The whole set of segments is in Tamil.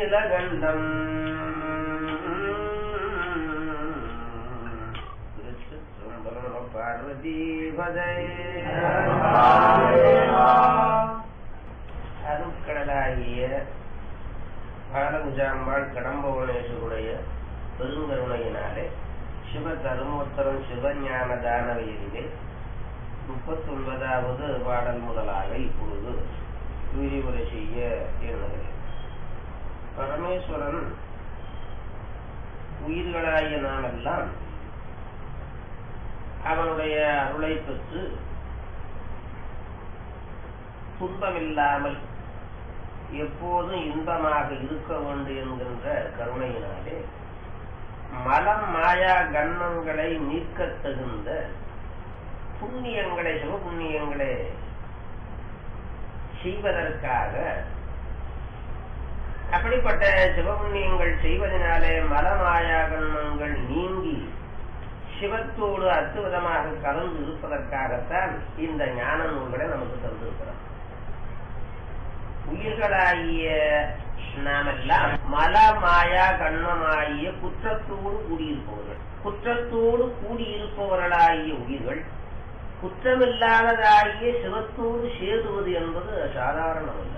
நீலகண்டம் பார்வதி அருட்கடலாகிய பாலகுஜாம்பாள் கடம்பவனேஸ்வருடைய பெருங்கருணையினாலே சிவ தருமோத்தரம் சிவஞான தானவையிலே முப்பத்தி ஒன்பதாவது பாடல் முதலாக இப்பொழுது விரிவுரை செய்ய எண்ணுகிறேன் பரமேஸ்வரன் உயிர்களாகிய நாமெல்லாம் அவனுடைய அருளை பெற்று துன்பமில்லாமல் எப்போதும் இன்பமாக இருக்க வேண்டும் என்கின்ற கருணையினாலே மலம் மாயா கன்மங்களை நீக்கத் தகுந்த புண்ணியங்களை சிவபுண்ணியங்களை செய்வதற்காக அப்படிப்பட்ட சிவபுண்ணியங்கள் செய்வதனாலே மலமாயா கண்மங்கள் நீங்கி சிவத்தோடு அற்புதமாக கலந்து இருப்பதற்காகத்தான் இந்த ஞான நூல்களை நமக்கு தந்திருக்கிறார் உயிர்களாகிய நாமெல்லாம் மலமாயா கண்மமாகிய குற்றத்தோடு கூடியிருப்பவர்கள் குற்றத்தோடு கூடியிருப்பவர்களாகிய உயிர்கள் குற்றமில்லாததாகிய சிவத்தோடு சேருவது என்பது சாதாரணமல்ல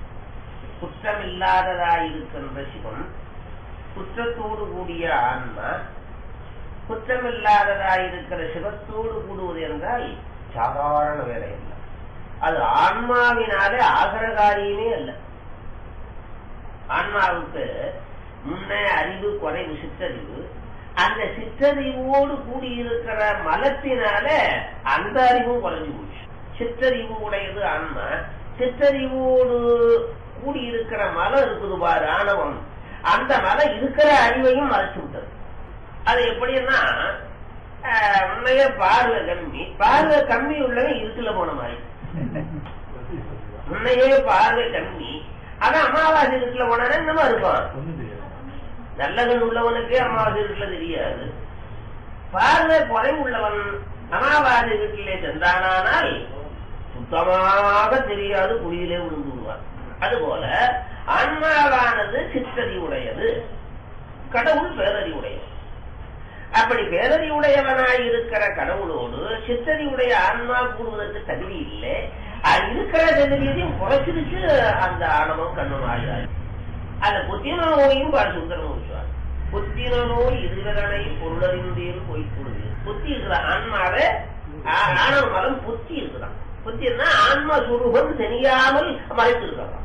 குற்றமில்லாததாயிருக்கின்ற சிவம் குற்றத்தோடு கூடிய ஆன்மா குற்றமில்லாததாயிருக்கிற சிவத்தோடு கூடுவது என்றால் சாதாரண வேலை அல்ல அது ஆன்மாவினாலே ஆகிற காரியமே அல்ல ஆன்மாவுக்கு முன்னே அறிவு குறைவு சிற்றறிவு அந்த சிற்றறிவோடு கூடியிருக்கிற மலத்தினால அந்த அறிவும் குறைஞ்சு போச்சு சிற்றறிவு உடையது ஆன்மா சிற்றறிவோடு கூடியிருக்கிற மலம் இருக்குது பாரு ஆணவம் அந்த மலம் இருக்கிற அறிவையும் மறைச்சு விட்டது அது எப்படின்னா உண்மைய பார்வை கம்மி பார்வை கம்மி உள்ளவன் இருக்குல போன மாதிரி முன்னையே பார்வை கம்மி அதான் அமாவாசை இருக்குல போனா என்னமா இருப்பான் நல்லகன் உள்ளவனுக்கே அமாவாசை வீட்டுல தெரியாது பார்வை குறைவு உள்ளவன் அமாவாசை வீட்டிலே சென்றானால் சுத்தமாக தெரியாது குழியிலே விழுந்து விடுவான் அதுபோல ஆன்மாவானது சித்தறிவுடையது கடவுள் பேரறிவுடையது அப்படி பேரறிவுடையவனாய் இருக்கிற கடவுளோடு சித்தறிவுடைய ஆன்மா கூடுவதற்கு தகுதி இல்லை அது இருக்கிற தகுதியையும் குறைச்சிருச்சு அந்த ஆணவம் கண்ணும் ஆகிறார் அந்த புத்தின நோயும் பாடு சுந்தரம் சொல்லுவார் புத்தின நோய் இருவரனை பொருளறிந்தேன் போய்க்கூடுது புத்தி இருக்கிற ஆன்மாவே ஆணவ மலம் புத்தி இருக்குதான் புத்தினா ஆன்ம சுரூபம் தெரியாமல் மறைத்திருக்கலாம்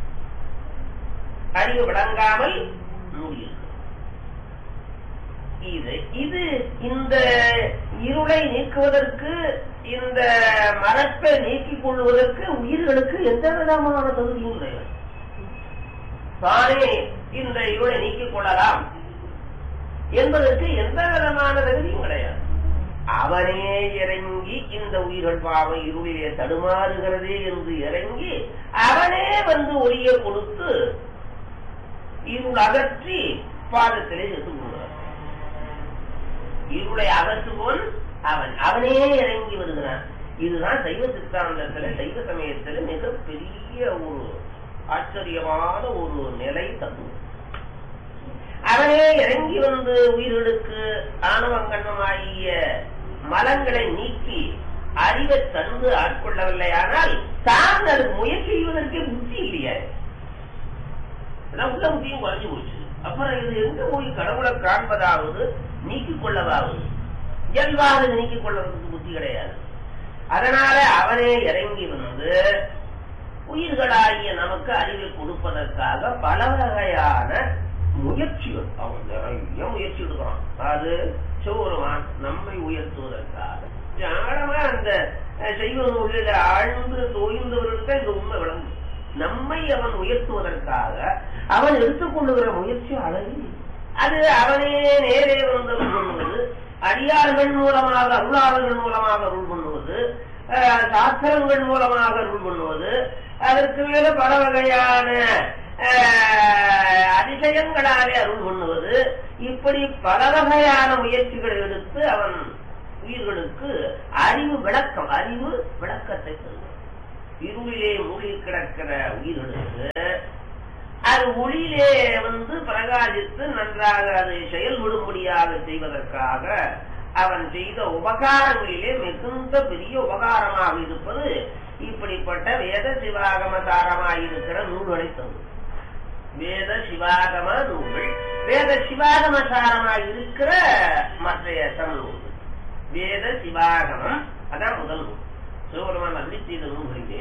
அறிவு விளங்காமல் மூடியிருக்கு இது இது இந்த இருளை நீக்குவதற்கு இந்த மரப்பை நீக்கிக் கொள்வதற்கு உயிர்களுக்கு எந்த விதமான தகுதியும் கிடையாது தானே இந்த இருளை நீக்கிக் கொள்ளலாம் என்பதற்கு எந்த விதமான தகுதியும் கிடையாது அவனே இறங்கி இந்த உயிர்கள் பாவம் இருளிலே தடுமாறுகிறதே என்று இறங்கி அவனே வந்து ஒளியை கொடுத்து இருள் அகற்றி பாதத்திலே செத்து கொள்கிறார் இருளை அகற்றுவோன் அவன் அவனே இறங்கி வருகிறான் இதுதான் சைவ சித்தாந்தத்துல சைவ சமயத்துல மிக பெரிய ஒரு ஆச்சரியமான ஒரு நிலை தத்துவம் அவனே இறங்கி வந்து உயிர்களுக்கு ஆணவங்கண்ணமாகிய மலங்களை நீக்கி அறிவை தந்து ஆட்கொள்ளவில்லையானால் தான் அதுக்கு முயற்சி செய்வதற்கே புத்தி இல்லையா உள்ள புத்தியும் குறைஞ்சு போச்சு அப்புறம் இது எங்க போய் கடவுளை காண்பதாவது நீக்கிக் கொள்ளவாவது இயல்பாக நீக்கிக் கொள்வதற்கு புத்தி கிடையாது அதனால அவனே இறங்கி வந்து உயிர்களாகிய நமக்கு அறிவை கொடுப்பதற்காக பல வகையான முயற்சிகள் அவன் நிறைய முயற்சி எடுக்கிறான் அது சிவபெருமான் நம்மை உயர்த்துவதற்காக ஆழமா அந்த செய்வ நூலில் ஆழ்ந்து தோய்ந்தவர்களுக்கு இந்த உண்மை விளங்கும் நம்மை அவன் உயர்த்துவதற்காக அவன் எடுத்துக்கொள்ளுகிற முயற்சி அழகு அது அவனே நேரே வந்து அருள் பண்ணுவது அடியார்கள் மூலமாக அருளாளர்கள் மூலமாக அருள் பண்ணுவது சாஸ்திரங்கள் மூலமாக அருள் பண்ணுவது அதற்கு மேல பல வகையான அதிசயங்களாலே அருள் பண்ணுவது இப்படி பல வகையான முயற்சிகளை எடுத்து அவன் உயிர்களுக்கு அறிவு விளக்கம் அறிவு விளக்கத்தை தருவான் இருளிலே மூழ்கி கிடக்கிற உயிர்களுக்கு அது ஒளியிலே வந்து பிரகாசித்து நன்றாக அதை செயல்படும்படியாக செய்வதற்காக அவன் செய்த உபகாரங்களிலே மிகுந்த பெரிய உபகாரமாக இருப்பது இப்படிப்பட்ட வேத சிவாகம சாரமாயிருக்கிற நூல்களை தந்து வேத சிவாகம நூல்கள் வேத சிவாகம சாரமாய் இருக்கிற மற்றைய நூல்கள் வேத சிவாகமம் அதான் முதல் நூல் சிவபெருமான் அருளி செய்த நூல்களிலே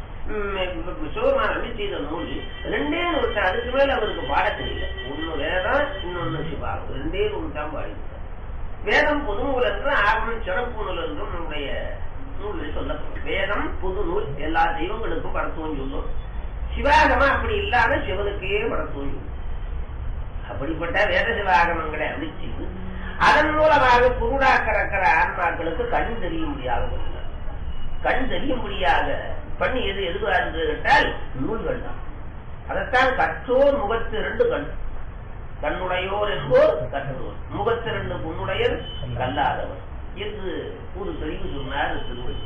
சிவபெருமான் அருளி செய்த நூல் ரெண்டே நூல் தான் அதுக்கு மேல அவருக்கு பாட தெரியல ஒன்னு வேதம் இன்னொன்னு சிவாகம் ரெண்டே நூல் தான் பாடியிருக்கார் வேதம் புது நூல் என்று ஆகமம் சிறப்பு நூல் என்றும் நம்முடைய நூலில் சொல்லப்படும் வேதம் புது நூல் எல்லா தெய்வங்களுக்கும் படத்துவம் சொல்லும் சிவாகமா அப்படி இல்லாத சிவனுக்கே படத்துவம் சொல்லும் அப்படிப்பட்ட வேத சிவாகமங்களை அருளி செய்து அதன் மூலமாக குருடா கறக்கிற ஆன்மாக்களுக்கு கண் தெரிய முடியாத பண்ணினார் கண் தெரிய முடியாத பண்ணி எது எதுவா என்று கேட்டால் நூல்கள் தான் அதைத்தான் கற்றோர் முகத்து ரெண்டு கண் கண்ணுடையோர் என்போர் கற்றோர் முகத்து ரெண்டு பொன்னுடையர் கல்லாதவர் என்று ஒரு தெளிவு சொன்னார் திருவள்ளுவர்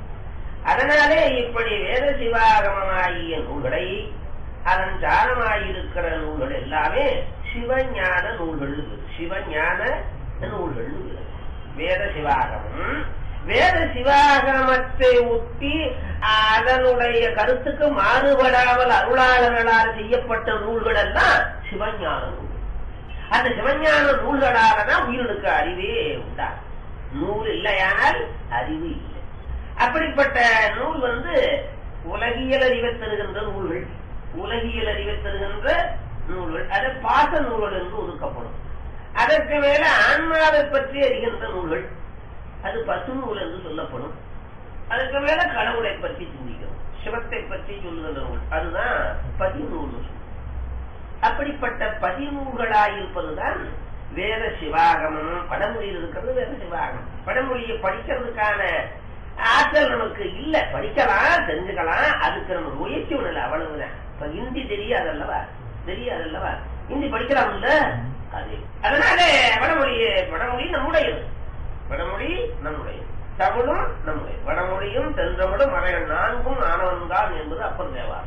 அதனாலே இப்படி வேத சிவாகமமாகிய நூல்களை அதன் சாரமாயிருக்கிற நூல்கள் எல்லாமே சிவஞான நூல்கள் சிவஞான நூல்கள் வேத சிவாகமம் வேத சிவாகமத்தை ஒட்டி அதனுடைய கருத்துக்கு மாறுபடாமல் அருளாளர்களால் செய்யப்பட்ட நூல்கள் எல்லாம் சிவஞான நூல் அந்த சிவஞான நூல்களால தான் உயிர்களுக்கு அறிவே உண்டா நூல் இல்லையானால் அறிவு இல்லை அப்படிப்பட்ட நூல் வந்து உலகியல் அறிவை தருகின்ற நூல்கள் உலகியல் அறிவை தருகின்ற நூல்கள் அது பாச நூல்கள் என்று ஒதுக்கப்படும் அதற்கு மேல ஆன்மாவை பற்றி அறிகின்ற நூல்கள் அது பசு நூல் என்று சொல்லப்படும் அதுக்கு மேல கடவுளை பற்றி சிந்திக்கணும் சிவத்தை பற்றி சொல்லுகின்ற நூல் அதுதான் பதிநூல் அப்படிப்பட்ட பதிநூல்களாயிருப்பதுதான் வேத சிவாகமம் படமொழியில் இருக்கிறது வேத சிவாகமம் படமொழியை படிக்கிறதுக்கான ஆற்றல் நமக்கு இல்ல படிக்கலாம் தெரிஞ்சுக்கலாம் அதுக்கு நம்ம முயற்சி பண்ணல அவ்வளவுதான் இப்ப ஹிந்தி தெரியாதல்லவா தெரியாதல்லவா ஹிந்தி படிக்கலாம் இல்ல அது அதனால வடமொழி வடமொழி நம்முடையது வடமொழி நம்முடையது தமிழும் நம்முடைய வடமொழியும் தென்றமிடும் மறைகள் நான்கும் ஆனவன்தான் என்பது அப்பர் தேவா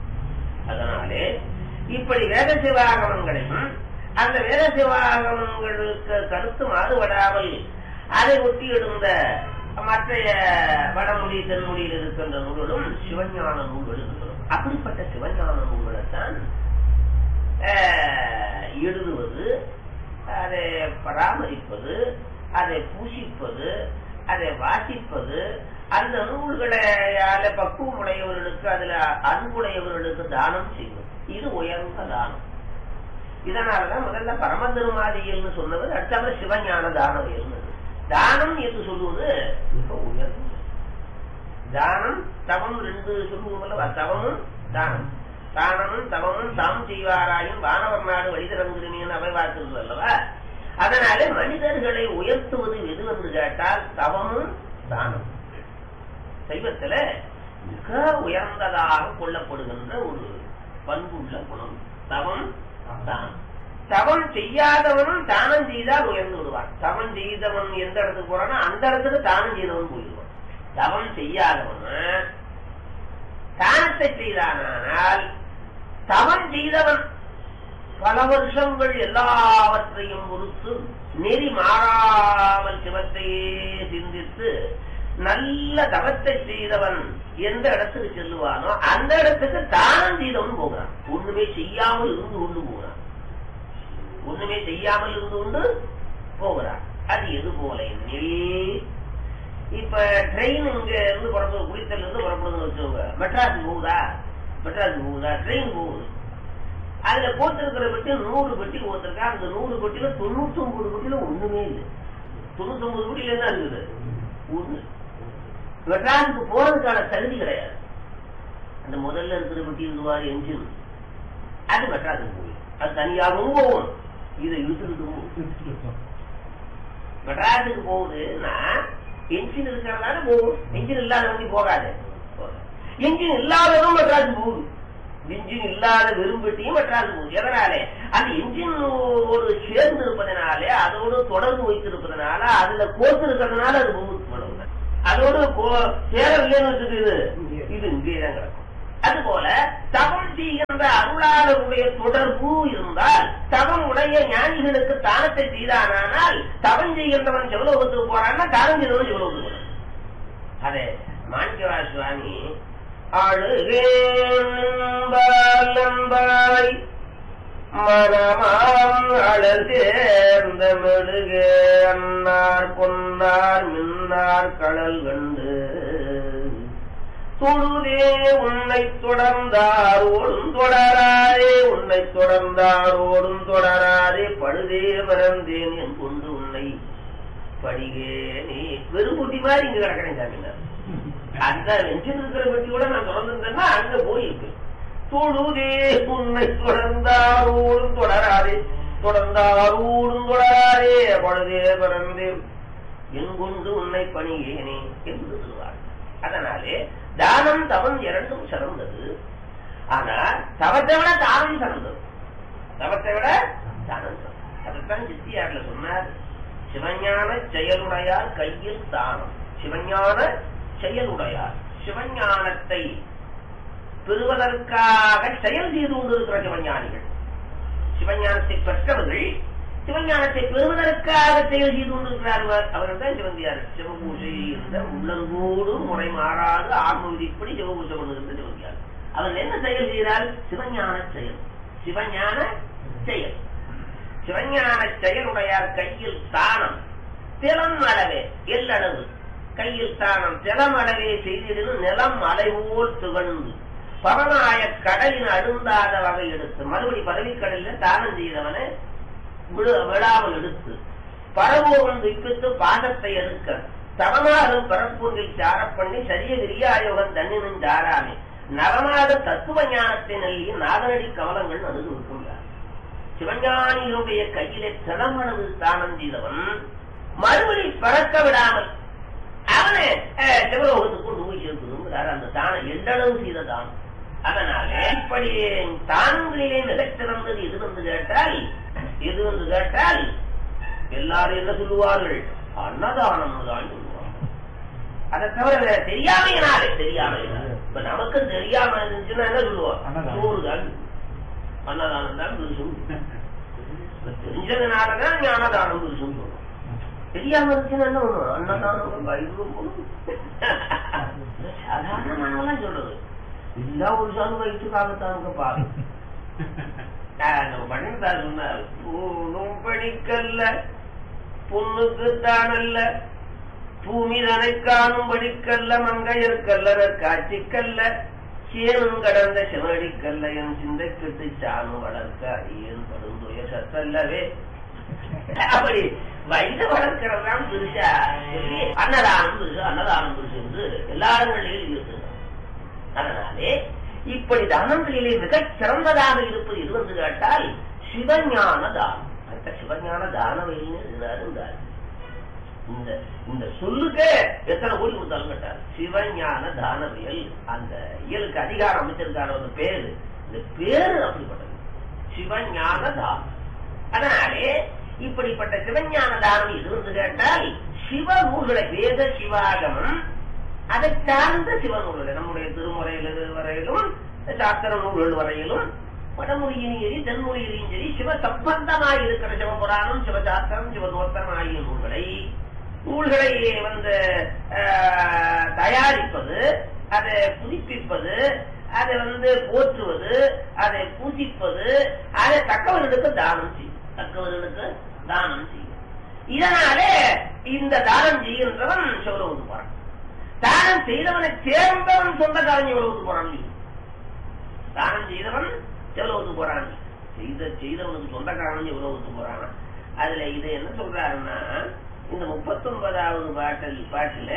அதனாலே இப்படி வேத சிவாகமங்களையும் அந்த வேத சிவாகமங்களுக்கு கருத்து மாறுபடாமல் அதை ஒட்டி எழுந்த மற்றைய வடமொழி தென்மொழியில் இருக்கின்ற நூல்களும் சிவஞான நூல்கள் இருக்கிறோம் அப்படிப்பட்ட சிவஞான நூல்களைத்தான் எழுதுவது அதை பராமரிப்பது அதை பூசிப்பது அதை வாசிப்பது அந்த நூல்களையால பக்குவம் உடையவர்களுக்கு அதுல அன்புடையவர்களுக்கு தானம் செய்வது இது உயர்ந்த தானம் இதனாலதான் முதல்ல பரமதிருமாதியல்னு சொன்னவர் அடுத்தவர் சிவஞான தானம் இருந்தது தானம் என்று சொல்லுவது மிக உயர்ந்தது தானம் தவம் ரெண்டு சொல்லுவோம்ல தவமும் தானம் தானமும் தவமும் தாம் செய்வாராயும் வானவர் நாடு வழிதரங்குகிறேன் அவை பார்க்கிறது அல்லவா அதனாலே மனிதர்களை உயர்த்துவது எது என்று கேட்டால் தவமும் தானம் சைவத்துல மிக உயர்ந்ததாக கொள்ளப்படுகின்ற ஒரு பண்புள்ள குணம் தவம் தானம் தவம் செய்யாதவனும் தானம் செய்தால் உயர்ந்து விடுவான் தவம் செய்தவன் எந்த இடத்துக்கு போறானோ அந்த இடத்துக்கு தானம் செய்தவன் போயிடுவான் தவம் செய்யாதவன் தானத்தை செய்தானால் தவம் செய்தவன் பல வருஷங்கள் எல்லாவற்றையும் பொறுத்து நெறி மாறாமல் சிவத்தையே சிந்தித்து நல்ல தவத்தை செய்தவன் எந்த இடத்துக்கு செல்லுவானோ அந்த இடத்துக்கு தானம் செய்தவன் போகிறான் ஒண்ணுமே செய்யாமல் இருந்து கொண்டு போகிறான் ஒண்ணுமே செய்யாமல் இருந்து கொண்டு போகிறான் அது எது போல எண்ணில் இப்ப ட்ரெயின் இங்க இருந்து புறப்படுது குளித்தல இருந்து புறப்படுதுன்னு வச்சுக்கோங்க மெட்ராஸ் போகுதா மெட்ராஸ் போகுதா ட்ரெயின் போகுது அதுல போத்திருக்கிற பெட்டி நூறு பெட்டி போத்திருக்கா அந்த நூறு பெட்டியில தொண்ணூத்தி ஒன்பது பெட்டியில ஒண்ணுமே இல்லை தொண்ணூத்தி ஒன்பது பெட்டியில என்ன இருக்குது ஒண்ணு மெட்ராஸுக்கு போறதுக்கான தகுதி கிடையாது அந்த முதல்ல இருக்கிற பெட்டி இருந்துவாரு என்ஜின் அது மெட்ராஸுக்கு போய் அது தனியாகவும் போகும் இதை இழுத்துக்கிட்டு போகும் மெட்ராஸுக்கு போகுதுன்னா என்ஜின் இருக்கிறதால போகும் என்ஜின் இல்லாத வண்டி போகாது என்ஜின் இல்லாததும் மெட்ராஸ் போகுது என்ஜின் இல்லாத வெறும் பெட்டியும் மெட்ராஸ் போகுது எதனாலே அந்த என்ஜின் ஒரு சேர்ந்து இருப்பதனாலே அதோடு தொடர்பு வைத்திருப்பதனால அதுல கோர்த்து இருக்கிறதுனால அது போகுது அதோடு சேரவில்லைன்னு வச்சுட்டு இது இது இங்கே தான் கிடக்கும் அதுபோல தவம் செய்கின்ற என்ற அருளாளருடைய தொடர்பு இருந்தால் தவம் உடைய ஞானிகளுக்கு தானத்தை செய்தானால் தவம் செய்கின்றவன் செவலோகத்துக்கு போறான்னா தானம் செய்தவன் செவலோகத்துக்கு போறான் அதே மாணிக்கவா சுவாமி அழுகேம்பாய் மனமாம் அழல் சேர்ந்த மெழுகே அன்னார் பொன்னார் மின்னார் கடல் கண்டு தொழுதே உன்னை தொடர்ந்தார் ஓடும் தொடராதே உன்னை தொடர்ந்தார் ஓடும் தொடராதே படுதே மறந்தேன் என் கொண்டு உன்னை படிகே நீ வெறுங்குட்டி மாதிரி இங்க கிடக்கிறேன் சாமினார் அந்த வெஞ்சில் இருக்கிற பெட்டி கூட நான் தொடர்ந்துருந்தேன்னா அங்க போயிருக்கு தொழுதே உன்னை தொடர்ந்தாரோடும் தொடராதே தொடர்ந்தாரோடும் தொடராதே படுதே மறந்தே என் கொண்டு உன்னை பணியேனே என்று சொல்வார் அதனாலே தானம் தவம் இரண்டும் சிறந்தது ஆனா தவத்தை விட தானம் சிறந்தது தவத்தை விட தானம் சிறந்தது அதைத்தான் சித்தியார்ல சொன்னார் சிவஞான செயலுடையார் கையில் தானம் சிவஞான செயலுடையார் சிவஞானத்தை பெறுவதற்காக செயல் செய்து கொண்டிருக்கிற சிவஞானிகள் சிவஞானத்தை பெற்றவர்கள் சிவஞானத்தை பெறுவதற்காக செயல் செய்து கொண்டிருக்கிறார்கள் அவர்கள் தான் சிவந்தியார் சிவபூஜை இருந்த உள்ளங்கூடு முறை மாறாது ஆன்ம விதிப்படி சிவபூஜை கொண்டிருந்த சிவந்தியார் அவர் என்ன செயல் செய்கிறார் சிவஞான செயல் சிவஞான செயல் சிவஞான செயலுடையார் கையில் தானம் திறம் அளவே எல்லளவு கையில் தானம் திறம் அளவே செய்திடும் நிலம் அலைவோல் துகழ்ந்து பவனாய கடலின் அழுந்தாத வகை எடுத்து மறுபடி பதவிக்கடலில் தானம் செய்தவனை விழாமல் எடுத்து பரவோகம் விப்பித்து பாதத்தை எடுக்க தவனாலும் பரப்பூரில் சார பண்ணி சரிய விரியாயோகம் தன்னினும் சாராமே நவநாத தத்துவ ஞானத்தை நல்கி நாதனடி கமலங்கள் நடுது இருக்கின்றார் சிவஞானிகளுடைய கையிலே திறமனது தானம் செய்தவன் மறுபடி பறக்க விடாமல் அவனை சிவலோகத்துக்கு கொண்டு போய் சேர்க்கணுங்கிறார் அந்த தானம் எந்தளவு செய்த தானம் அதனாலே இப்படி தானங்களிலே மிகச்சிறந்தது எது வந்து கேட்டால் எது வந்து கேட்டால் எல்லாரும் என்ன சொல்லுவார்கள் அன்னதானம் தான் சொல்லுவாங்க அதை தவிர வேற தெரியாமையினாலே தெரியாமையினாலே இப்ப நமக்கு தெரியாம இருந்துச்சுன்னா என்ன சொல்லுவோம் சோறு தான் அன்னதானம் தான் புருஷன் தெரிஞ்சதுனாலதான் ஞானதானம் புருஷன் சொல்லுவோம் தெரியாம இருந்துச்சுன்னா என்ன பண்ணுவோம் அன்னதானம் வயிறு சாதாரணமானவெல்லாம் சொல்றது எல்லா ஒரு சாமி வயிற்றுக்காகத்தான் பாரு பண்ணிருந்தார் சொன்னார் பூணும் படிக்கல்ல பொண்ணுக்கு தானல்ல பூமிதனை காணும் படிக்கல்ல மங்கையற்கல்ல காட்சிக்கல்ல சேனும் கடந்த செவடிக்கல்ல என் சிந்தை கெட்டு சாணும் வளர்க்க அடியேன் படுந்துய சத்தல்லவே அப்படி வயது வளர்க்கிறதான் பெருசா அன்னதானம் பெருசு அன்னதானம் பெருசு என்று எல்லா இடங்களிலும் இருக்குது அதனாலே இப்படி தானங்களிலே மிகச் சிறந்ததாக இருப்பது இது வந்து கேட்டால் சிவஞான தானம் அந்த சிவஞான தானம் இருந்தார் இந்த இந்த சொல்லுக்கு எத்தனை கோடி கொடுத்தாலும் கேட்டார் சிவஞான தானவியல் அந்த இயலுக்கு அதிகாரம் அமைச்சிருக்கான ஒரு பேரு இந்த பேரு அப்படிப்பட்டது சிவஞான தானம் அதனாலே இப்படிப்பட்ட சிவஞான தானம் இது வந்து கேட்டால் சிவ நூல்களை வேத சிவாகமம் அதை சார்ந்த சிவநூல்கள் நம்முடைய திருமுறையில் வரையிலும் சாஸ்திர நூல்கள் வரையிலும் வடமொழியிலும் சரி தென்மொழியிலும் சரி சிவ சம்பந்தமாய் இருக்கிற சிவபுராணம் சிவசாஸ்திரம் சிவதோத்தரம் ஆகிய நூல்களை நூல்களை வந்து தயாரிப்பது அதை புதுப்பிப்பது அதை வந்து போற்றுவது அதை பூசிப்பது அதை தக்கவர்களுக்கு தானம் செய்யும் தக்கவர்களுக்கு தானம் செய்யும் இதனாலே இந்த தானம் செய்கின்றவன் சிவலோகத்து போறான் தானம் செய்தவனை சேர்ந்தவன் சொந்தக்காரன் எவ்வளவுக்கு போறான் தானம் செய்தவன் எவ்வளவுக்கு போறான் செய்த செய்தவனுக்கு சொந்தக்காரன் எவ்வளவுக்கு போறான் அதுல இது என்ன சொல்றாருன்னா இந்த முப்பத்தி ஒன்பதாவது பாட்டில் பாட்டுல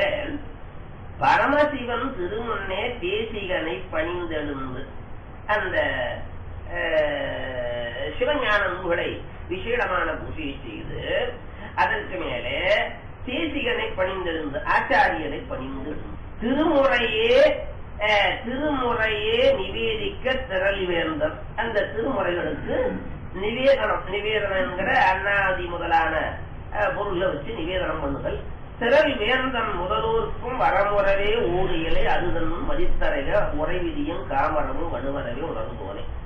பரமசிவன் திருமுன்னே தேசிகனை பணிந்தெழுந்து அந்த சிவஞான நூல்களை விசேடமான பூஜையை செய்து அதற்கு மேலே தேசிகனை பணிந்தெழுந்து ஆச்சாரியனை பணிந்தெழுந்து திருமுறையே திருமுறையே நிவேதிக்க திரள் வேந்தம் அந்த திருமுறைகளுக்கு நிவேதனம் நிவேதனங்கிற அண்ணாதி முதலான பொருளை வச்சு நிவேதனம் பண்ணுதல் திரள் வேந்தன் முதலூருக்கும் வரமுறவே ஊரியலை அதுதன் மதித்தரைக உறைவிதியும் காமரமும் வலுவரவே உணர்ந்து போனேன்